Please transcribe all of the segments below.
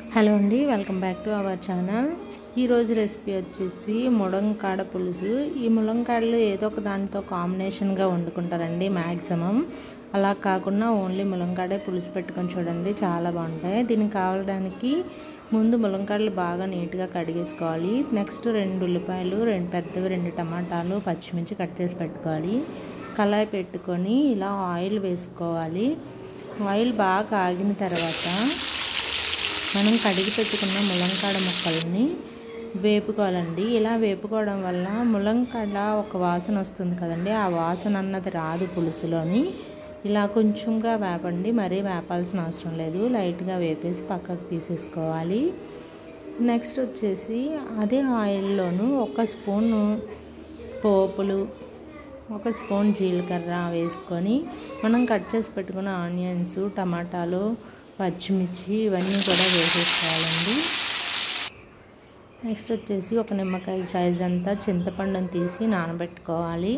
hello అండి welcome back to our channel ఈరోజు recipe వచ్చేసి ములంకాడ పులుసు ఈ ములంకాడలు ఏదో ఒక దాంతో కాంబినేషన్గా వండుకుంటారండి మ్యాక్సిమం అలా కాకుండా ఓన్లీ ములంకాడే పులుసు పెట్టుకొని చూడండి చాలా బాగుంటాయి దీనికి కావడానికి ముందు ములంకాడలు బాగా నీట్గా కడిగేసుకోవాలి నెక్స్ట్ రెండు ఉల్లిపాయలు రెండు పెద్దవి రెండు టమాటాలు పచ్చిమిర్చి కట్ చేసి పెట్టుకోవాలి కళాయి పెట్టుకొని ఇలా ఆయిల్ వేసుకోవాలి ఆయిల్ బాగా కాగిన తర్వాత మనం కడిగి పెట్టుకున్న ములంకాడ ముక్కల్ని వేపుకోవాలండి ఇలా వేపుకోవడం వల్ల ములంకాడ ఒక వాసన వస్తుంది కదండి ఆ వాసన అన్నది రాదు పులుసులోని ఇలా కొంచెంగా వేపండి మరీ వేపాల్సిన అవసరం లేదు లైట్గా వేపేసి పక్కకు తీసేసుకోవాలి నెక్స్ట్ వచ్చేసి అదే ఆయిల్లోనూ ఒక స్పూను పోపులు ఒక స్పూన్ జీలకర్ర వేసుకొని మనం కట్ చేసి పెట్టుకున్న ఆనియన్స్ టమాటాలు పచ్చిమిర్చి ఇవన్నీ కూడా వేసేసుకోవాలండి నెక్స్ట్ వచ్చేసి ఒక నిమ్మకాయ సైజ్ అంతా చింతపండుని తీసి నానబెట్టుకోవాలి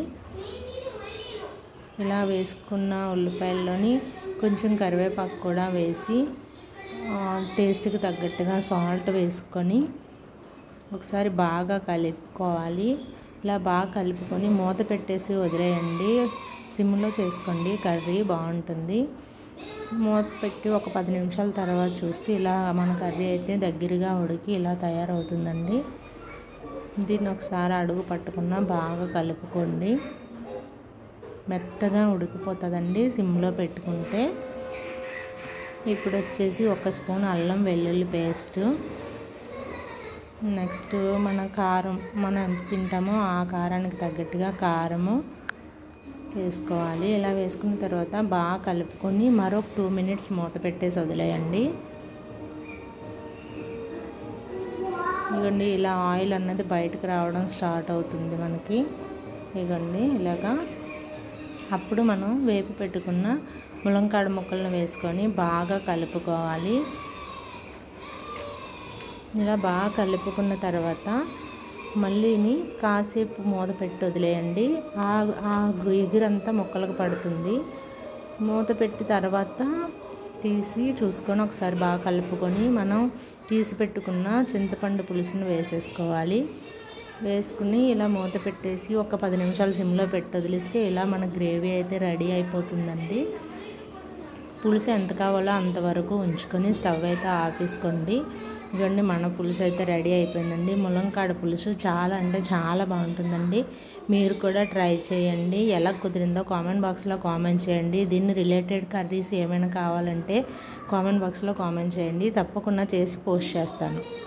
ఇలా వేసుకున్న ఉల్లిపాయల్లోని కొంచెం కరివేపాకు కూడా వేసి టేస్ట్కి తగ్గట్టుగా సాల్ట్ వేసుకొని ఒకసారి బాగా కలుపుకోవాలి ఇలా బాగా కలుపుకొని మూత పెట్టేసి వదిలేయండి సిమ్లో చేసుకోండి కర్రీ బాగుంటుంది మూత పెట్టి ఒక పది నిమిషాల తర్వాత చూస్తే ఇలా మన కర్రీ అయితే దగ్గరగా ఉడికి ఇలా తయారవుతుందండి దీన్ని ఒకసారి అడుగు పట్టుకున్న బాగా కలుపుకోండి మెత్తగా ఉడికిపోతుందండి సిమ్లో పెట్టుకుంటే ఇప్పుడు వచ్చేసి ఒక స్పూన్ అల్లం వెల్లుల్లి పేస్ట్ నెక్స్ట్ మన కారం మనం ఎంత తింటామో ఆ కారానికి తగ్గట్టుగా కారము వేసుకోవాలి ఇలా వేసుకున్న తర్వాత బాగా కలుపుకొని మరొక టూ మినిట్స్ మూత పెట్టేసి వదిలేయండి ఇగోండి ఇలా ఆయిల్ అన్నది బయటకు రావడం స్టార్ట్ అవుతుంది మనకి ఇగోండి ఇలాగా అప్పుడు మనం వేపి పెట్టుకున్న ములంకాడ ముక్కలను వేసుకొని బాగా కలుపుకోవాలి ఇలా బాగా కలుపుకున్న తర్వాత మళ్ళీని కాసేపు మూత పెట్టి వదిలేయండి ఆ ఎగురంతా మొక్కలకు పడుతుంది మూత పెట్టి తర్వాత తీసి చూసుకొని ఒకసారి బాగా కలుపుకొని మనం తీసి పెట్టుకున్న చింతపండు పులుసును వేసేసుకోవాలి వేసుకుని ఇలా మూత పెట్టేసి ఒక పది నిమిషాలు సిమ్లో పెట్టి వదిలిస్తే ఇలా మన గ్రేవీ అయితే రెడీ అయిపోతుందండి పులుసు ఎంత కావాలో అంతవరకు ఉంచుకొని స్టవ్ అయితే ఆపేసుకోండి ఇదిగోండి మన పులుసు అయితే రెడీ అయిపోయిందండి ములంకాడ పులుసు చాలా అంటే చాలా బాగుంటుందండి మీరు కూడా ట్రై చేయండి ఎలా కుదిరిందో కామెంట్ బాక్స్లో కామెంట్ చేయండి దీన్ని రిలేటెడ్ కర్రీస్ ఏమైనా కావాలంటే కామెంట్ బాక్స్లో కామెంట్ చేయండి తప్పకుండా చేసి పోస్ట్ చేస్తాను